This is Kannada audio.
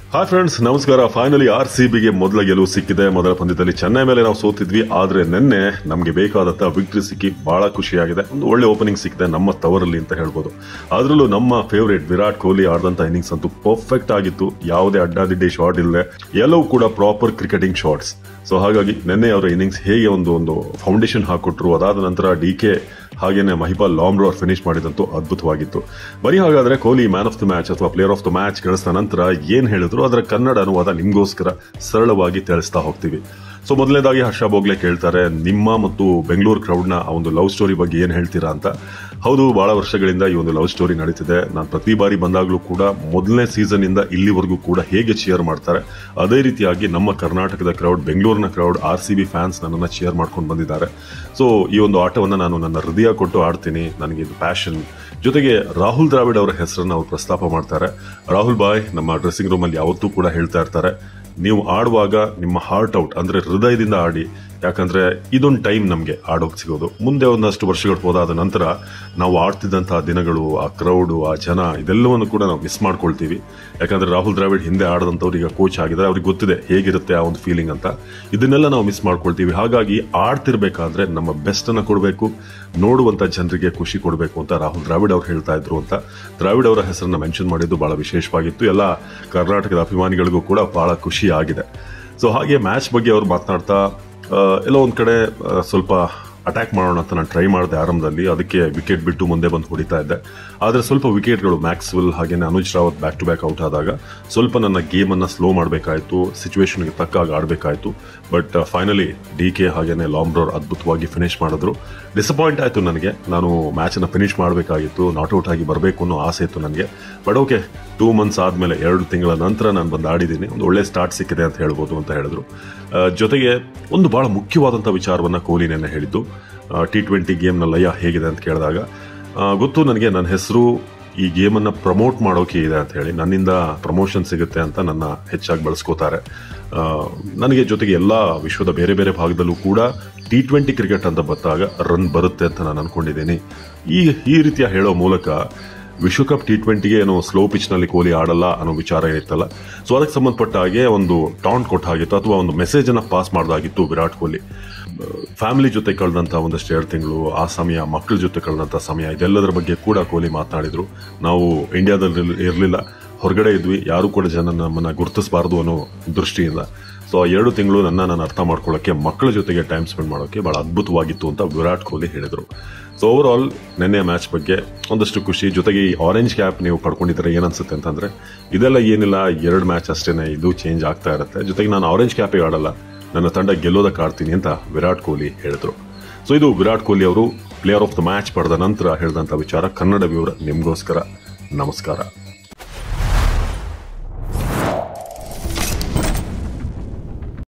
ಹಾಯ್ ಫ್ರೆಂಡ್ಸ್ ನಮಸ್ಕಾರ ಫೈನಲಿ ಆರ್ ಸಿ ಬಿಗೆ ಮೊದಲ ಗೆಲುವು ಸಿಕ್ಕಿದೆ ಮೊದಲ ಪಂದ್ಯದಲ್ಲಿ ಚೆನ್ನೈ ಮೇಲೆ ನಾವು ಸೋತಿದ್ವಿ ಆದ್ರೆ ನಿನ್ನೆ ನಮಗೆ ಬೇಕಾದಂತ ವಿಕ್ಟ್ರಿ ಸಿಕ್ಕಿ ಬಹಳ ಖುಷಿಯಾಗಿದೆ ಒಂದು ಒಳ್ಳೆ ಓಪನಿಂಗ್ ಸಿಕ್ಕಿದೆ ನಮ್ಮ ತವರಲ್ಲಿ ಅಂತ ಹೇಳ್ಬೋದು ಅದರಲ್ಲೂ ನಮ್ಮ ಫೇವರೇಟ್ ವಿರಾಟ್ ಕೊಹ್ಲಿ ಆಡಿದಂತ ಇನ್ನಿಂಗ್ಸ್ ಅಂತೂ ಪರ್ಫೆಕ್ಟ್ ಆಗಿತ್ತು ಯಾವುದೇ ಅಡ್ಡಾದಿಡ್ಡಿ ಶಾಟ್ ಇಲ್ಲದೆ ಎಲ್ಲವೂ ಕೂಡ ಪ್ರಾಪರ್ ಕ್ರಿಕೆಟಿಂಗ್ ಶಾಟ್ಸ್ ಸೊ ಹಾಗಾಗಿ ನಿನ್ನೆ ಅವರ ಇನ್ನಿಂಗ್ಸ್ ಹೇಗೆ ಒಂದು ಒಂದು ಫೌಂಡೇಶನ್ ಹಾಕೊಟ್ರು ಅದಾದ ನಂತರ ಡಿ ಕೆ ಹಾಗೇನೆ ಮಹಿಪಾಲ್ ಲಾಮ್ರೋ ಅವ್ರು ಫಿನಿಶ್ ಮಾಡಿದಂತೂ ಅದ್ಭುತವಾಗಿತ್ತು ಬರೀ ಹಾಗಾದ್ರೆ Kohli man of the match ಅಥವಾ ಪ್ಲೇಯರ್ ಆಫ್ ದ ಮ್ಯಾಚ್ ಗಳಿಸಿದ ನಂತರ ಏನ್ ಹೇಳಿದ್ರು ಅದರ ಕನ್ನಡ ಅನುವಾದ ನಿಮ್ಗೋಸ್ಕರ ಸರಳವಾಗಿ ತಿಳಿಸ್ತಾ ಹೋಗ್ತೀವಿ ಸೊ ಮೊದಲನೇದಾಗಿ ಹರ್ಷ ಬೋಗ್ಲೆ ಕೇಳ್ತಾರೆ ನಿಮ್ಮ ಮತ್ತು ಬೆಂಗಳೂರು ಕ್ರೌಡ್ನ ಆ ಒಂದು ಲವ್ ಸ್ಟೋರಿ ಬಗ್ಗೆ ಏನ್ ಹೇಳ್ತೀರಾ ಅಂತ ಹೌದು ಬಹಳ ವರ್ಷಗಳಿಂದ ಈ ಒಂದು ಲವ್ ಸ್ಟೋರಿ ನಡೀತಿದೆ ನಾನು ಪ್ರತಿ ಬಾರಿ ಬಂದಾಗಲೂ ಕೂಡ ಮೊದಲನೇ ಸೀಸನ್ ಇಂದ ಇಲ್ಲಿವರೆಗೂ ಕೂಡ ಹೇಗೆ ಚಿಯರ್ ಮಾಡ್ತಾರೆ ಅದೇ ರೀತಿಯಾಗಿ ನಮ್ಮ ಕರ್ನಾಟಕದ ಕ್ರೌಡ್ ಬೆಂಗಳೂರಿನ crowd R C B fans ನನ್ನನ್ನು ಚಿಯರ್ ಮಾಡ್ಕೊಂಡು ಬಂದಿದ್ದಾರೆ ಸೊ ಈ ಒಂದು ಆಟವನ್ನು ನಾನು ನನ್ನ ಹೃದಯ ಕೊಟ್ಟು ಆಡ್ತೀನಿ ನನಗೆ ಇದು ಪ್ಯಾಷನ್ ಜೊತೆಗೆ ರಾಹುಲ್ ದ್ರಾವಿಡ್ ಅವರ ಹೆಸರನ್ನು ಅವರು ಪ್ರಸ್ತಾಪ ಮಾಡ್ತಾರೆ ರಾಹುಲ್ ಬಾಯ್ ನಮ್ಮ ಡ್ರೆಸ್ಸಿಂಗ್ ರೂಮಲ್ಲಿ ಯಾವತ್ತೂ ಕೂಡ ಹೇಳ್ತಾ ಇರ್ತಾರೆ ನೀವು ಆಡುವಾಗ ನಿಮ್ಮ ಹಾರ್ಟ್ ಔಟ್ ಅಂದ್ರೆ ಹೃದಯದಿಂದ ಆಡಿ ಯಾಕಂದ್ರೆ ಇದೊಂದು ಟೈಮ್ ನಮಗೆ ಆಡೋಕೆ ಸಿಗೋದು ಮುಂದೆ ಒಂದಷ್ಟು ವರ್ಷಗಳು ಹೋದಾದ ನಂತರ ನಾವು ಆಡ್ತಿದ್ದಂತಹ ದಿನಗಳು ಆ ಕ್ರೌಡು ಆ ಜನ ಇದೆಲ್ಲವನ್ನು ಕೂಡ ನಾವು ಮಿಸ್ ಮಾಡ್ಕೊಳ್ತೀವಿ ಯಾಕಂದ್ರೆ ರಾಹುಲ್ ದ್ರಾವಿಡ್ ಹಿಂದೆ ಆಡದಂಥವ್ರು ಈಗ ಕೋಚ್ ಆಗಿದ್ದಾರೆ ಅವ್ರಿಗೆ ಗೊತ್ತಿದೆ ಹೇಗಿರುತ್ತೆ ಆ ಒಂದು ಫೀಲಿಂಗ್ ಅಂತ ಇದನ್ನೆಲ್ಲ ನಾವು ಮಿಸ್ ಮಾಡ್ಕೊಳ್ತೀವಿ ಹಾಗಾಗಿ ಆಡ್ತಿರ್ಬೇಕಾದ್ರೆ ನಮ್ಮ ಬೆಸ್ಟ್ ಅನ್ನ ಕೊಡಬೇಕು ನೋಡುವಂತ ಜನರಿಗೆ ಖುಷಿ ಕೊಡಬೇಕು ಅಂತ ರಾಹುಲ್ ದ್ರಾವಿಡ್ ಅವ್ರು ಹೇಳ್ತಾ ಇದ್ರು ಅಂತ ದ್ರಾವಿಡ್ ಅವರ ಹೆಸರನ್ನ ಮೆನ್ಷನ್ ಮಾಡಿದ್ದು ಬಹಳ ವಿಶೇಷವಾಗಿತ್ತು ಎಲ್ಲ ಕರ್ನಾಟಕದ ಅಭಿಮಾನಿಗಳಿಗೂ ಕೂಡ ಬಹಳ ಖುಷಿ ಆಗಿದೆ ಸೊ ಹಾಗೆ ಮ್ಯಾಚ್ ಬಗ್ಗೆ ಅವ್ರು ಮಾತನಾಡ್ತಾ ಆ, ಎಲ್ಲೋ ಒಂದ್ ಕಡೆ ಆ, ಸ್ವಲ್ಪ ಅಟ್ಯಾಕ್ ಮಾಡೋಣ ಅಂತ ನಾನು ಟ್ರೈ ಮಾಡಿದೆ ಆರಂಭದಲ್ಲಿ ಅದಕ್ಕೆ ವಿಕೆಟ್ ಬಿಟ್ಟು ಮುಂದೆ ಬಂದು ಹೊಡಿತಾ ಇದ್ದೆ ಆದರೆ ಸ್ವಲ್ಪ ವಿಕೆಟ್ಗಳು ಮ್ಯಾಕ್ಸ್ವೆಲ್ ಹಾಗೇನೆ Anuj Rawat back to back out ಆದಾಗ ಸ್ವಲ್ಪ ನನ್ನ ಗೇಮನ್ನು ಸ್ಲೋ ಮಾಡಬೇಕಾಯಿತು ಸಿಚುವೇಶನ್ಗೆ ತಕ್ಕಾಗ ಆಡಬೇಕಾಯಿತು ಬಟ್ ಫೈನಲಿ ಡಿ ಕೆ ಹಾಗೇನೆ ಲಾಂಬ್ರೋರ್ ಅದ್ಭುತವಾಗಿ ಫಿನಿಶ್ ಮಾಡಿದ್ರು ಡಿಸಪಾಯಿಂಟ್ ಆಯಿತು ನನಗೆ ನಾನು ಮ್ಯಾಚನ್ನು ಫಿನಿಶ್ ಮಾಡಬೇಕಾಗಿತ್ತು ನಾಟ್ ಔಟ್ ಆಗಿ ಬರಬೇಕು ಅನ್ನೋ ಆಸೆ ಇತ್ತು ನನಗೆ ಬಟ್ ಓಕೆ ಟೂ ಮಂತ್ಸ್ ಆದಮೇಲೆ ಎರಡು ತಿಂಗಳ ನಂತರ ನಾನು ಬಂದು ಆಡಿದ್ದೀನಿ ಒಂದು ಒಳ್ಳೆ ಸ್ಟಾರ್ಟ್ ಸಿಕ್ಕಿದೆ ಅಂತ ಹೇಳ್ಬೋದು ಅಂತ ಹೇಳಿದ್ರು ಆ, ಜೊತೆಗೆ ಒಂದು ಬಹಳ ಮುಖ್ಯವಾದಂಥ ವಿಚಾರವನ್ನು ಕೊಹ್ಲಿ ನೆನ್ನೆ ಹೇಳಿದ್ದು ಟಿ ಟ್ವೆಂಟಿ ಗೇಮ್ನ ಲಯ ಹೇಗಿದೆ ಅಂತ ಕೇಳಿದಾಗ ಆ, ಗೊತ್ತು ನನಗೆ ನನ್ನ ಹೆಸರು ಈ ಗೇಮನ್ನು ಪ್ರಮೋಟ್ ಮಾಡೋಕೆ ಇದೆ ಅಂತ ಹೇಳಿ ನನ್ನಿಂದ ಪ್ರಮೋಷನ್ ಸಿಗುತ್ತೆ ಅಂತ ನನ್ನ ಹೆಚ್ಚಾಗಿ ಬಳಸ್ಕೋತಾರೆ ಆ, ನನಗೆ ಜೊತೆಗೆ ಎಲ್ಲ ವಿಶ್ವದ ಬೇರೆ ಬೇರೆ ಭಾಗದಲ್ಲೂ ಕೂಡ ಟಿ ಟ್ವೆಂಟಿ ಕ್ರಿಕೆಟ್ ಅಂತ ಬಂದಾಗ ರನ್ ಬರುತ್ತೆ ಅಂತ ನಾನು ಅನ್ಕೊಂಡಿದ್ದೀನಿ ಈ ಈ ರೀತಿಯ ಹೇಳೋ ಮೂಲಕ ವಿಶ್ವಕಪ್ ಟಿ ಟ್ವೆಂಟಿಗೆ ಏನು ಸ್ಲೋ ಪಿಚ್ನಲ್ಲಿ ಕೊಹ್ಲಿ ಆಡಲ್ಲ ಅನ್ನೋ ವಿಚಾರ ಏನಿತ್ತಲ್ಲ ಸೊ ಅದಕ್ಕೆ ಸಂಬಂಧಪಟ್ಟ ಹಾಗೆ ಒಂದು ಟಾಂಟ್ ಕೊಟ್ಟ ಹಾಗಿತ್ತು ಅಥವಾ ಒಂದು ಮೆಸೇಜ್ ಅನ್ನ ಪಾಸ್ ಮಾಡ್ದಾಗಿತ್ತು ವಿರಾಟ್ ಕೊಹ್ಲಿ ಫ್ಯಾಮಿಲಿ ಜೊತೆ ಕಳೆದಂತ ಒಂದಷ್ಟು ಎರಡು ತಿಂಗಳು ಆ ಸಮಯ ಮಕ್ಕಳ ಜೊತೆ ಕಳೆದಂತ ಸಮಯ ಇದೆಲ್ಲದರ ಬಗ್ಗೆ ಕೂಡ ಕೊಹ್ಲಿ ಮಾತನಾಡಿದ್ರು ನಾವು ಇಂಡಿಯಾದಲ್ಲಿ ಇರಲಿಲ್ಲ ಹೊರಗಡೆ ಇದ್ವಿ ಯಾರು ಕೂಡ ಜನ ನಮ್ಮನ್ನ ಗುರುತಿಸಬಾರದು ಅನ್ನೋ ದೃಷ್ಟಿಯಿಂದ ಸೊ ಆ ಎರಡು ತಿಂಗಳು ನನ್ನ ನಾನು ಅರ್ಥ ಮಾಡ್ಕೊಳ್ಳೋಕೆ ಮಕ್ಕಳ ಜೊತೆಗೆ ಟೈಮ್ ಸ್ಪೆಂಡ್ ಮಾಡೋಕೆ ಬಹಳ ಅದ್ಭುತವಾಗಿತ್ತು ಅಂತ ವಿರಾಟ್ ಕೊಹ್ಲಿ ಹೇಳಿದರು ಸೊ ಓವರ್ ಆಲ್ ನಿನ್ನೆ ಮ್ಯಾಚ್ ಬಗ್ಗೆ ಒಂದಷ್ಟು ಖುಷಿ ಜೊತೆಗೆ ಈ ಆರೆಂಜ್ ಕ್ಯಾಪ್ ನೀವು ಪಡ್ಕೊಂಡಿದ್ರೆ ಏನನ್ಸುತ್ತೆ ಅಂತಂದ್ರೆ ಇದೆಲ್ಲ ಏನಿಲ್ಲ ಎರಡು ಮ್ಯಾಚ್ ಅಷ್ಟೇನೆ ಇದು ಚೇಂಜ್ ಆಗ್ತಾ ಇರುತ್ತೆ ಜೊತೆಗೆ ನಾನು ಆರೆಂಜ್ ಕ್ಯಾಪೇ ಆಡಲ್ಲ ನನ್ನ ತಂಡ ಗೆಲ್ಲೋದಕ್ಕೆ ಆಡ್ತೀನಿ ಅಂತ ವಿರಾಟ್ ಕೊಹ್ಲಿ ಹೇಳಿದ್ರು ಸೊ ಇದು ವಿರಾಟ್ ಕೊಹ್ಲಿ ಅವರು ಪ್ಲೇಯರ್ ಆಫ್ ದ ಮ್ಯಾಚ್ ಪಡೆದ ನಂತರ ಹೇಳಿದಂಥ ವಿಚಾರ ಕನ್ನಡ ವಿವರ ನಿಮಗೋಸ್ಕರ ನಮಸ್ಕಾರ